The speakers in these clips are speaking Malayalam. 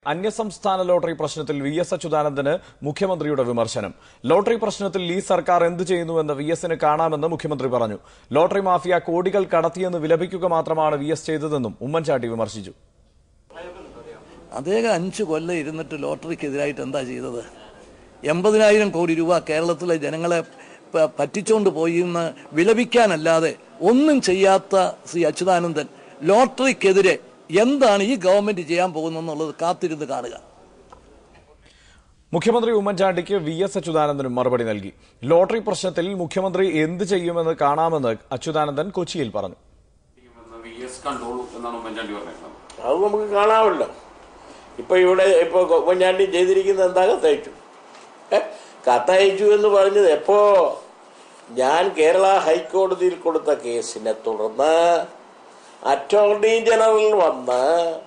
അന്യസംസ്ഥാന ലോട്ടറി പ്രശ്നത്തിൽ വി എസ് അച്യുതാനന്ദന് മുഖ്യമന്ത്രിയുടെ വിമർശനം ലോട്ടറി പ്രശ്നത്തിൽ ഈ സർക്കാർ എന്ത് ചെയ്യുന്നുവെന്ന് വി എസിന് കാണാമെന്ന് മുഖ്യമന്ത്രി പറഞ്ഞു ലോട്ടറി മാഫിയ കോടികൾ കടത്തിയെന്ന് വിലപിക്കുക മാത്രമാണ് വി എസ് ചെയ്തതെന്നും ഉമ്മൻചാണ്ടി വിമർശിച്ചു അദ്ദേഹം അഞ്ച് കൊല്ലം ഇരുന്നിട്ട് ലോട്ടറിക്കെതിരായിട്ട് എന്താ ചെയ്തത് എൺപതിനായിരം കോടി രൂപ കേരളത്തിലെ ജനങ്ങളെ പ- പറ്റിച്ചുകൊണ്ട് പോയി എന്ന് വിലപിക്കാനല്ലാതെ ഒന്നും ചെയ്യാത്ത ശ്രീ അച്യുതാനന്ദൻ ലോട്ടറിക്കെതിരെ എന്താണ് ഈ ഗവൺമെന്റ് ചെയ്യാൻ പോകുന്നതെന്നുള്ളത് കാത്തിരുന്ന് കാണുക മുഖ്യമന്ത്രി ഉമ്മൻചാണ്ടിക്ക് വി എസ് അച്യുതാനന്ദനും മറുപടി നൽകി ലോട്ടറി പ്രശ്നത്തിൽ മുഖ്യമന്ത്രി എന്ത് ചെയ്യുമെന്ന് കാണാമെന്ന് അച്യുതാനന്ദൻ കൊച്ചിയിൽ പറഞ്ഞു എന്ന് വി എസ് കണ്ടോളൂ എന്നാണ് ഉമ്മൻചാണ്ടി പറഞ്ഞിരുന്നത് അത് നമുക്ക് കാണാമല്ലോ ഇപ്പൊ ഇവിടെ ഇപ്പൊ ഉമ്മൻചാണ്ടി ചെയ്തിരിക്കുന്നത് എന്താ കത്തയച്ചു ഏ? കത്തയച്ചു എന്ന് പറഞ്ഞത് എപ്പോ ഞാൻ കേരള ഹൈക്കോടതിയിൽ കൊടുത്ത കേസിനെ തുടർന്ന് അറ്റോർണി ജനറൽ വന്ന്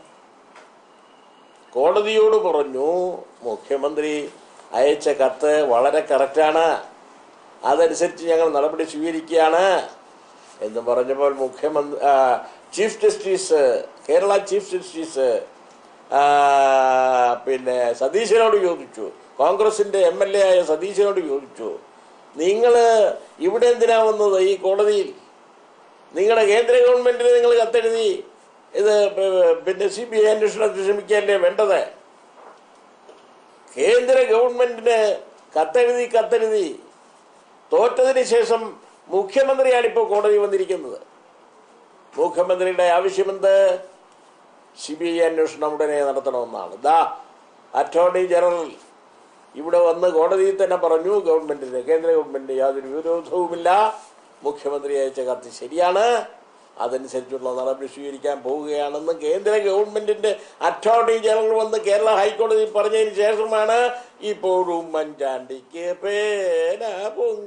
കോടതിയോട് പറഞ്ഞു മുഖ്യമന്ത്രി അയച്ച കത്ത് വളരെ കറക്റ്റാണ് അതനുസരിച്ച് ഞങ്ങൾ നടപടി സ്വീകരിക്കുകയാണ് എന്ന് പറഞ്ഞപ്പോൾ മുഖ്യമന്ത്രി ആ, chief justice Kerala chief justice ആ, പിന്നെ സതീശനോട് ചോദിച്ചു കോൺഗ്രസിന്റെ എം എൽ എ ആയ സതീശനോട് ചോദിച്ചു നിങ്ങൾ ഇവിടെ എന്തിനാ വന്നത് ഈ കോടതിയിൽ നിങ്ങളുടെ കേന്ദ്ര ഗവൺമെന്റിന് നിങ്ങൾ കത്തെഴുതി ഇത് പ- പിന്നെ സി ബി ഐ അന്വേഷണത്തിന് ശ്രമിക്കുകയല്ലേ വേണ്ടത് കേന്ദ്ര ഗവൺമെന്റിന് കത്തെഴുതി കത്തെഴുതി തോറ്റതിന് ശേഷം മുഖ്യമന്ത്രിയാണ് ഇപ്പോൾ കോടതി വന്നിരിക്കുന്നത് മുഖ്യമന്ത്രിയുടെ ആവശ്യമെന്ത് സി ബി ഐ അന്വേഷണം ഉടനെ നടത്തണമെന്നാണ് ദാ അറ്റോർണി ജനറൽ ഇവിടെ വന്ന് കോടതിയിൽ തന്നെ പറഞ്ഞു ഗവൺമെന്റിന് കേന്ദ്ര ഗവൺമെന്റിന് യാതൊരു വിരോധവുമില്ല മുഖ്യമന്ത്രി അയച്ച കത്ത് ശരിയാണ് അതനുസരിച്ചുള്ള നടപടി സ്വീകരിക്കാൻ പോവുകയാണെന്ന് കേന്ദ്ര ഗവൺമെന്റിന്റെ അറ്റോർണി ജനറൽ വന്ന് കേരള ഹൈക്കോടതി പറഞ്ഞതിന് ശേഷമാണ് ഇപ്പോൾ ഉമ്മൻചാണ്ടിക്ക് പേന പൊങ്ങി